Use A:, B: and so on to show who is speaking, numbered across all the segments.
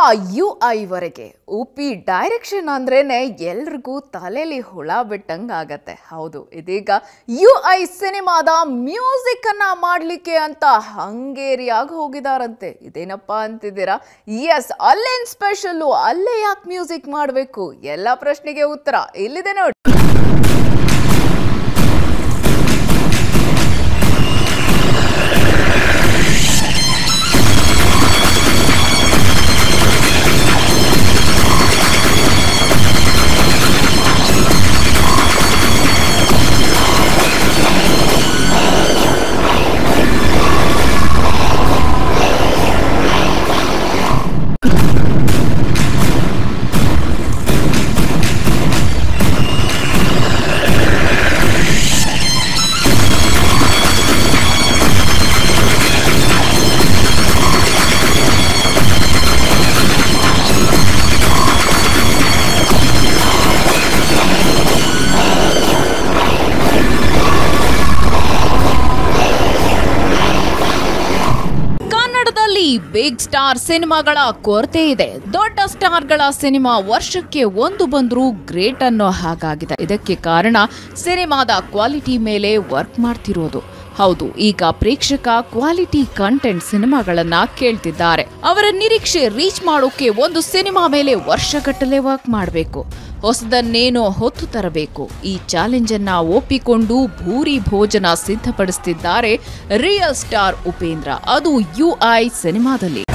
A: you ಐವರೆಗೆ ಉಪಿ direction ಅಂದ್ರೇನೆ ಎಲ್ರಿಗೂ ತಲೆಯಲ್ಲಿ ಹುಳ ಬಿಟ್ಟಂಗ್ ಆಗತ್ತೆ ಹೌದು ಇದೀಗ ಯು ಐ ಸಿನಿಮಾದ ಮ್ಯೂಸಿಕ್ ಅನ್ನ ಮಾಡ್ಲಿಕ್ಕೆ ಅಂತ ಹಂಗೇರಿಯಾಗಿ ಹೋಗಿದಾರಂತೆ ಇದೇನಪ್ಪ ಅಂತಿದ್ದೀರಾ ಎಸ್ ಅಲ್ಲೇನ್ ಸ್ಪೆಷಲ್ಲು ಅಲ್ಲೇ ಯಾಕೆ ಮ್ಯೂಸಿಕ್ ಮಾಡಬೇಕು ಎಲ್ಲ ಪ್ರಶ್ನೆಗೆ ಉತ್ತರ ಇಲ್ಲಿದೆ ನೋಡಿ ಕನ್ನಡದಲ್ಲಿ ಬಿಗ್ ಸ್ಟಾರ್ ಸಿನಿಮಾಗಳ ಕೊರತೆ ಇದೆ ದೊಡ್ಡ ಸ್ಟಾರ್ಗಳ ಸಿನಿಮಾ ವರ್ಷಕ್ಕೆ ಒಂದು ಬಂದ್ರೂ ಗ್ರೇಟ್ ಅನ್ನೋ ಹಾಗಾಗಿದೆ ಇದಕ್ಕೆ ಕಾರಣ ಸಿನಿಮಾದ ಕ್ವಾಲಿಟಿ ಮೇಲೆ ವರ್ಕ್ ಮಾಡ್ತಿರೋದು ಹೌದು ಈಗ ಪ್ರೇಕ್ಷಕ ಕ್ವಾಲಿಟಿ ಕಂಟೆಂಟ್ ಸಿನಿಮಾಗಳನ್ನ ಕೇಳ್ತಿದ್ದಾರೆ ಅವರ ನಿರೀಕ್ಷೆ ರೀಚ್ ಮಾಡೋಕೆ ಒಂದು ಸಿನಿಮಾ ಮೇಲೆ ವರ್ಷಗಟ್ಟಲೆ ವರ್ಕ್ ಮಾಡಬೇಕು ಹೊಸದನ್ನೇನೋ ಹೊತ್ತು ತರಬೇಕು ಈ ಚಾಲೆಂಜ್ ಅನ್ನ ಒಪ್ಪಿಕೊಂಡು ಭೂರಿ ಭೋಜನ ಸಿದ್ಧಪಡಿಸುತ್ತಿದ್ದಾರೆ ರಿಯಲ್ ಸ್ಟಾರ್ ಉಪೇಂದ್ರ ಅದು ಯುಐ ಸಿನಿಮಾದಲ್ಲಿ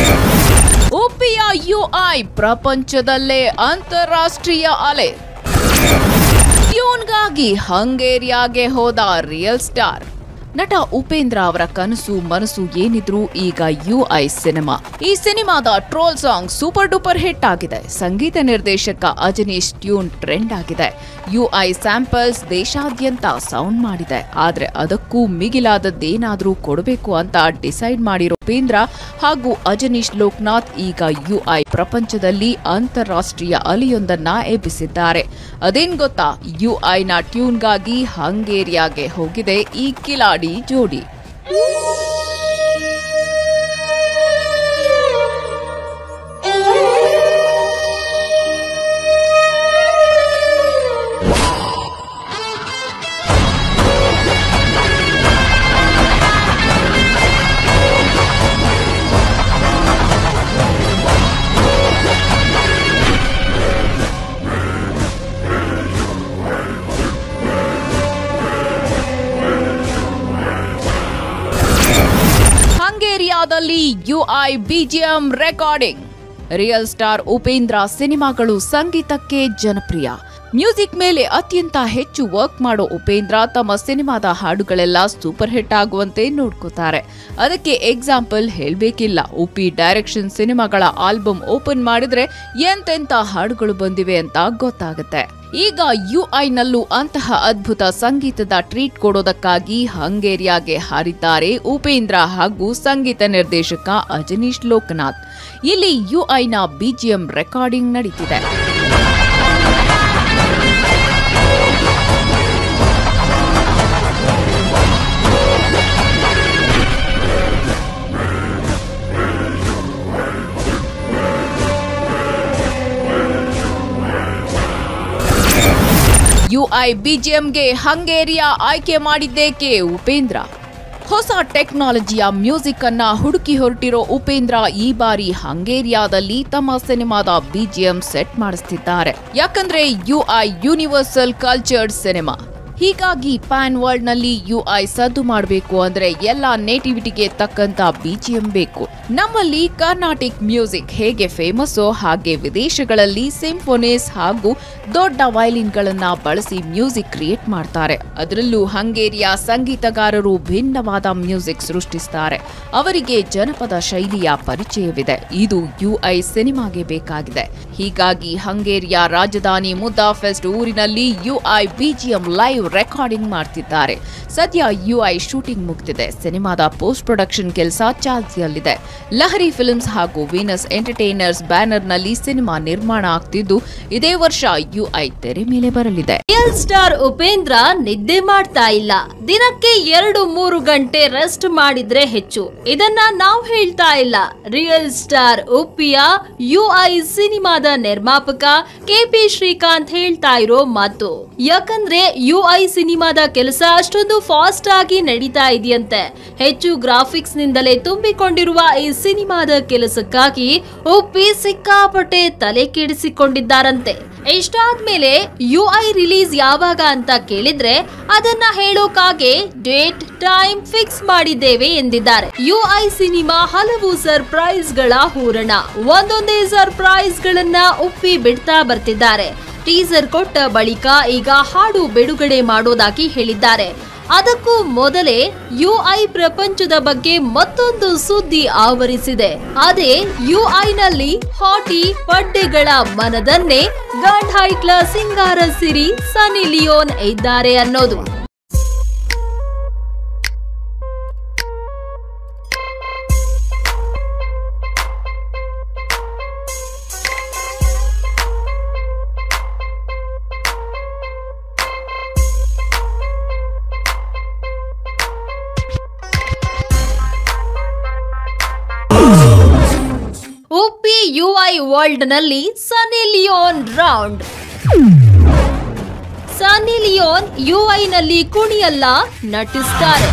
A: ಉಪಿಯ ಯುಐ ಪ್ರಪಂಚದಲ್ಲೇ ಅಂತಾರಾಷ್ಟ್ರೀಯ ಅಲೆ ಟ್ಯೂನ್ಗಾಗಿ ಹಂಗೇರಿಯಾಗೆ ಹೋದ ರಿಯಲ್ ಸ್ಟಾರ್ ನಟ ಉಪೇಂದ್ರ ಅವರ ಕನಸು ಮನಸ್ಸು ಏನಿದ್ರು ಈಗ ಯುಐ ಸಿನಿಮಾ ಈ ಸಿನಿಮಾದ troll song super duper hit ಆಗಿದೆ ಸಂಗೀತ ನಿರ್ದೇಶಕ ಅಜನೀಶ್ ಟ್ಯೂನ್ ಟ್ರೆಂಡ್ ಆಗಿದೆ ಯುಐ ಸ್ಯಾಂಪಲ್ಸ್ ದೇಶಾದ್ಯಂತ ಸೌಂಡ್ ಮಾಡಿದೆ ಆದ್ರೆ ಅದಕ್ಕೂ ಮಿಗಿಲಾದದ್ದೇನಾದ್ರೂ ಕೊಡಬೇಕು ಅಂತ ಡಿಸೈಡ್ ಮಾಡಿರೋ ಉಪೇಂದ್ರ ಹಾಗೂ ಅಜನೀಶ್ ಲೋಕನಾಥ್ ಈಗ ಯುಐ ಪ್ರಪಂಚದಲ್ಲಿ ಅಂತಾರಾಷ್ಟ್ರೀಯ ಅಲೆಯೊಂದನ್ನ ಎಬ್ಬಿಸಿದ್ದಾರೆ ಅದೇನ್ ಗೊತ್ತಾ ಯುಐನ ಟ್ಯೂನ್ಗಾಗಿ ಹಂಗೇರಿಯಾಗೆ ಹೋಗಿದೆ ಈ ಕಿಲಾಡಿ ಜೋಡಿ ಹಂಗೇರಿಯಾದಲ್ಲಿ UI BGM recording real star Upendra ಸಿನಿಮಾಗಳು ಸಂಗೀತಕ್ಕೆ ಜನಪ್ರಿಯ ಮ್ಯೂಸಿಕ್ ಮೇಲೆ ಅತ್ಯಂತ ಹೆಚ್ಚು ವರ್ಕ್ ಮಾಡೋ ಉಪೇಂದ್ರ ತಮ್ಮ ಸಿನಿಮಾದ ಹಾಡುಗಳೆಲ್ಲ ಸೂಪರ್ ಹಿಟ್ ಆಗುವಂತೆ ನೋಡ್ಕೋತಾರೆ ಅದಕ್ಕೆ ಎಕ್ಸಾಂಪಲ್ ಹೇಳ್ಬೇಕಿಲ್ಲ ಉಪಿ ಡೈರೆಕ್ಷನ್ ಸಿನಿಮಾಗಳ ಆಲ್ಬಮ್ ಓಪನ್ ಮಾಡಿದ್ರೆ ಎಂತೆಂತ ಹಾಡುಗಳು ಬಂದಿವೆ ಅಂತ ಗೊತ್ತಾಗುತ್ತೆ ಈಗ ಯುಐನಲ್ಲೂ ಅಂತಹ ಅದ್ಭುತ ಸಂಗೀತದ ಟ್ರೀಟ್ ಕೊಡೋದಕ್ಕಾಗಿ ಹಂಗೇರಿಯಾಗೆ ಹಾರಿದ್ದಾರೆ ಉಪೇಂದ್ರ ಹಾಗೂ ಸಂಗೀತ ನಿರ್ದೇಶಕ ಅಜನೀಶ್ ಲೋಕನಾಥ್ ಇಲ್ಲಿ ಯುಐನ ಬಿಜಿಎಂ ರೆಕಾರ್ಡಿಂಗ್ ನಡೀತಿದೆ ಯುಐ ಬಿಜಿಎಂಗೆ ಹಂಗೇರಿಯಾ ಆಯ್ಕೆ ಮಾಡಿದ್ದೇಕೆ ಉಪೇಂದ್ರ ಹೊಸ ಟೆಕ್ನಾಲಜಿಯ ಮ್ಯೂಸಿಕ್ ಅನ್ನ ಹುಡುಕಿ ಹೊರಟಿರೋ ಉಪೇಂದ್ರ ಈ ಬಾರಿ ಹಂಗೇರಿಯಾದಲ್ಲಿ ತಮ್ಮ ಸಿನಿಮಾದ ಬಿಜಿಎಂ ಸೆಟ್ ಮಾಡಿಸ್ತಿದ್ದಾರೆ ಯಾಕಂದ್ರೆ ಯುಐ ಯೂನಿವರ್ಸಲ್ ಕಲ್ಚರ್ಡ್ ಸಿನಿಮಾ ಹೀಗಾಗಿ ಪ್ಯಾನ್ ವರ್ಲ್ಡ್ ನಲ್ಲಿ ಯುಐ ಸದ್ದು ಮಾಡಬೇಕು ಅಂದ್ರೆ ಎಲ್ಲ ನೇಟಿವಿಟಿಗೆ ತಕ್ಕಂತ ಬಿಜಿಎಂ ಬೇಕು ನಮ್ಮಲ್ಲಿ ಕರ್ನಾಟಿಕ್ ಮ್ಯೂಸಿಕ್ ಹೇಗೆ ಫೇಮಸ್ಸೋ ಹಾಗೆ ವಿದೇಶಗಳಲ್ಲಿ ಸಿಂಫೋನೀಸ್ ಹಾಗೂ ದೊಡ್ಡ ವಯಲಿನ್ಗಳನ್ನ ಬಳಸಿ ಮ್ಯೂಸಿಕ್ ಕ್ರಿಯೇಟ್ ಮಾಡ್ತಾರೆ ಅದರಲ್ಲೂ ಹಂಗೇರಿಯ ಸಂಗೀತಗಾರರು ಭಿನ್ನವಾದ ಮ್ಯೂಸಿಕ್ ಸೃಷ್ಟಿಸ್ತಾರೆ ಅವರಿಗೆ ಜನಪದ ಶೈಲಿಯ ಪರಿಚಯವಿದೆ ಇದು ಯುಐ ಸಿನಿಮಾಗೆ ಬೇಕಾಗಿದೆ ಹೀಗಾಗಿ ಹಂಗೇರಿಯ ರಾಜಧಾನಿ ಮುದ್ದಾಫೆಸ್ಟ್ ಊರಿನಲ್ಲಿ ಯುಐ ಬಿಜಿಎಂ ಲೈವ್ ರೆಕಾರ್ಡಿಂಗ್ ಮಾಡ್ತಿದ್ದಾರೆ ಸದ್ಯ ಯುಐ ಶೂಟಿಂಗ್ ಮುಗ್ದಿದೆ ಸಿನಿಮಾದ ಪೋಸ್ಟ್ ಪ್ರೊಡಕ್ಷನ್ ಕೆಲಸ ಚಾಲ್ತಿಯಲ್ಲಿದೆ ಲಹರಿ ಫಿಲ್ಮ್ಸ್ ಹಾಗೂ ವೀನಸ್ ಎಂಟರ್ಟೈನರ್ಸ್ ಬ್ಯಾನರ್ನಲ್ಲಿ ಸಿನಿಮಾ ನಿರ್ಮಾಣ ಆಗ್ತಿದ್ದು ಇದೇ ವರ್ಷ ಯುಐ ತೆರೆ ಮೇಲೆ ಬರಲಿದೆ
B: ರಿಯಲ್ ಸ್ಟಾರ್ ಉಪೇಂದ್ರ ನಿದ್ದೆ ಮಾಡ್ತಾ ಇಲ್ಲ ದಿನಕ್ಕೆ ಎರಡು ಮೂರು ಗಂಟೆ ರೆಸ್ಟ್ ಮಾಡಿದ್ರೆ ಹೆಚ್ಚು ಇದನ್ನ ನಾವು ಹೇಳ್ತಾ ಇಲ್ಲ ರಿಯಲ್ ಸ್ಟಾರ್ ಉಪ್ಪಿಯ ಯುಐ ಸಿನಿಮಾದ ನಿರ್ಮಾಪಕ ಕೆಪಿ ಶ್ರೀಕಾಂತ್ ಹೇಳ್ತಾ ಇರೋ ಮಾತು ಯಾಕಂದ್ರೆ ಯುಐ ಸಿನಿಮಾದ ಕೆಲಸ ಅಷ್ಟೊಂದು ಫಾಸ್ಟ್ ಆಗಿ ನಡೀತಾ ಇದೆಯಂತೆ ಹೆಚ್ಚು ಗ್ರಾಫಿಕ್ಸ್ ನಿಂದಲೇ ತುಂಬಿಕೊಂಡಿರುವ ಈ ಸಿನಿಮಾದ ಕೆಲಸಕ್ಕಾಗಿ ಉಪ್ಪಿ ಸಿಕ್ಕಾಪಟ್ಟೆ ತಲೆ ಕೆಡಿಸಿಕೊಂಡಿದ್ದಾರಂತೆ ಇಷ್ಟಾದ್ಮೇಲೆ ಯುಐ ರಿಲೀಸ್ ಯಾವಾಗ ಅಂತ ಕೇಳಿದ್ರೆ ಅದನ್ನ ಹೇಳೋಕಾಗೆ ಡೇಟ್ ಟೈಮ್ ಫಿಕ್ಸ್ ಮಾಡಿದ್ದೇವೆ ಎಂದಿದ್ದಾರೆ ಯುಐ ಸಿನಿಮಾ ಹಲವು ಸರ್ಪ್ರೈಸ್ ಗಳ ಹೂರಣ ಒಂದೊಂದೇ ಸರ್ಪ್ರೈಸ್ ಗಳನ್ನ ಉಪ್ಪಿ ಬಿಡ್ತಾ ಬರ್ತಿದ್ದಾರೆ ಟೀಸರ್ ಕೊಟ್ಟ ಬಳಿಕ ಈಗ ಹಾಡು ಬಿಡುಗಡೆ ಮಾಡೋದಾಗಿ ಹೇಳಿದ್ದಾರೆ ಅದಕ್ಕೂ ಮೊದಲೇ ಯುಐ ಪ್ರಪಂಚದ ಬಗ್ಗೆ ಮತ್ತೊಂದು ಸುದ್ದಿ ಆವರಿಸಿದೆ ಅದೇ ಯುಐನಲ್ಲಿ ಹಾಟಿ ಪಡ್ಡೆಗಳ ಮನದನ್ನೇ ಗಂಡ್ ಹೈಟ್ಲ ಸಿಂಗಾರ ಸಿರಿ ಸನಿ ಲಿಯೋನ್ ಇದ್ದಾರೆ ಅನ್ನೋದು ಉಪ್ಪಿ ಯುಐ ವರ್ಲ್ಡ್ ನಲ್ಲಿ Sunny Leone round Sunny Leone UI ನಲ್ಲಿ ಕುಣಿಯಲ್ಲ ನಟಿಸ್ತಾರೆ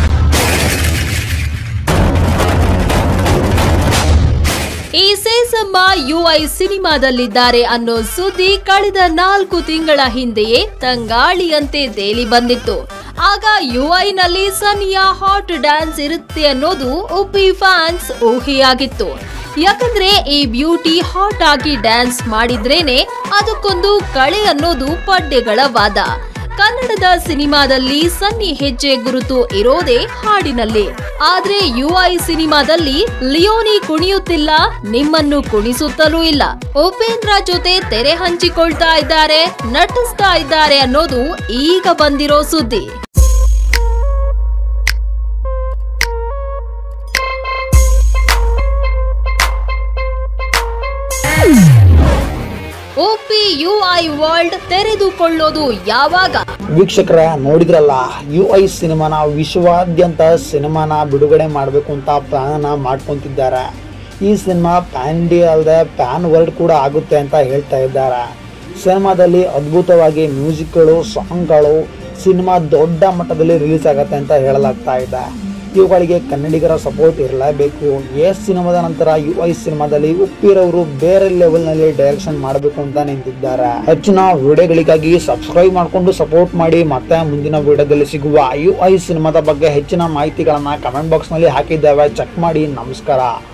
B: ಈ ಸೇಸಮ್ಮ ಯುಐ ಸಿನಿಮಾದಲ್ಲಿದ್ದಾರೆ ಅನ್ನೋ ಸುದ್ದಿ ಕಳೆದ ನಾಲ್ಕು ತಿಂಗಳ ಹಿಂದೆಯೇ ತಂಗಾಳಿಯಂತೆ ತೇಲಿ ಬಂದಿತ್ತು ಆಗ ಯುಐ ನಲ್ಲಿ ಸನಿಯ ಹಾಟ್ ಡ್ಯಾನ್ಸ್ ಇರುತ್ತೆ ಅನ್ನೋದು ಉಪ್ಪಿ ಫ್ಯಾನ್ಸ್ ಊಹೆಯಾಗಿತ್ತು ಯಾಕಂದ್ರೆ ಈ ಬ್ಯೂಟಿ ಹಾಟ್ ಆಗಿ ಡ್ಯಾನ್ಸ್ ಮಾಡಿದ್ರೇನೆ ಅದಕ್ಕೊಂದು ಕಳೆ ಅನ್ನೋದು ಪಡ್ಡೆಗಳ ವಾದ ಕನ್ನಡದ ಸಿನಿಮಾದಲ್ಲಿ ಸನ್ನಿ ಹೆಜ್ಜೆ ಗುರುತು ಇರೋದೇ ಹಾಡಿನಲ್ಲಿ ಆದ್ರೆ ಯುಐ ಸಿನಿಮಾದಲ್ಲಿ ಲಿಯೋನಿ ಕುಣಿಯುತ್ತಿಲ್ಲ ನಿಮ್ಮನ್ನು ಕುಣಿಸುತ್ತಲೂ ಇಲ್ಲ ಉಪೇಂದ್ರ ಜೊತೆ ತೆರೆ ಹಂಚಿಕೊಳ್ತಾ ಇದ್ದಾರೆ ನಟಿಸ್ತಾ ಇದ್ದಾರೆ ಅನ್ನೋದು ಈಗ ಬಂದಿರೋ ಸುದ್ದಿ ಒಪಿ ಯುಐ ವರ್ಲ್ಡ್ ತೆರೆದುಕೊಳ್ಳೋದು ಯಾವಾಗ
C: ವೀಕ್ಷಕರ ನೋಡಿದ್ರಲ್ಲ ಯು ಐ ಸಿನಿಮಾನ ವಿಶ್ವಾದ್ಯಂತ ಸಿನಿಮಾನ ಬಿಡುಗಡೆ ಮಾಡಬೇಕು ಅಂತ ಪ್ಲಾನ ಮಾಡ್ಕೊತಿದ್ದಾರೆ ಈ ಸಿನಿಮಾ ಪ್ಯಾನ್ ಇಂಡಿಯಾ ಅಲ್ಲದೆ ಪ್ಯಾನ್ ವರ್ಲ್ಡ್ ಕೂಡ ಆಗುತ್ತೆ ಅಂತ ಹೇಳ್ತಾ ಇದ್ದಾರೆ ಸಿನಿಮಾದಲ್ಲಿ ಅದ್ಭುತವಾಗಿ ಮ್ಯೂಸಿಕ್ಗಳು ಸಾಂಗ್ಗಳು ಸಿನಿಮಾ ದೊಡ್ಡ ಮಟ್ಟದಲ್ಲಿ ರಿಲೀಸ್ ಆಗುತ್ತೆ ಅಂತ ಹೇಳಲಾಗ್ತಾ ಇದೆ ಇವುಗಳಿಗೆ ಕನ್ನಡಿಗರ ಸಪೋರ್ಟ್ ಇರಲೇಬೇಕು ಎಸ್ ಸಿನಿಮಾದ ನಂತರ ಯು ಐ ಸಿನಿಮಾದಲ್ಲಿ ಉಪ್ಪಿರವರು ಬೇರೆ ಲೆವೆಲ್ ನಲ್ಲಿ ಡೈರೆಕ್ಷನ್ ಮಾಡಬೇಕು ಅಂತ ನಿಂತಿದ್ದಾರೆ ಹೆಚ್ಚಿನ ವಿಡಿಯೋಗಳಿಗಾಗಿ ಸಬ್ಸ್ಕ್ರೈಬ್ ಮಾಡಿಕೊಂಡು ಸಪೋರ್ಟ್ ಮಾಡಿ ಮತ್ತೆ ಮುಂದಿನ ವಿಡಿಯೋದಲ್ಲಿ ಸಿಗುವ ಯು ಐ ಸಿನಿಮಾದ ಬಗ್ಗೆ ಹೆಚ್ಚಿನ ಮಾಹಿತಿಗಳನ್ನ ಕಮೆಂಟ್ ಬಾಕ್ಸ್ ನಲ್ಲಿ ಹಾಕಿದ್ದೇವೆ ಚೆಕ್ ಮಾಡಿ ನಮಸ್ಕಾರ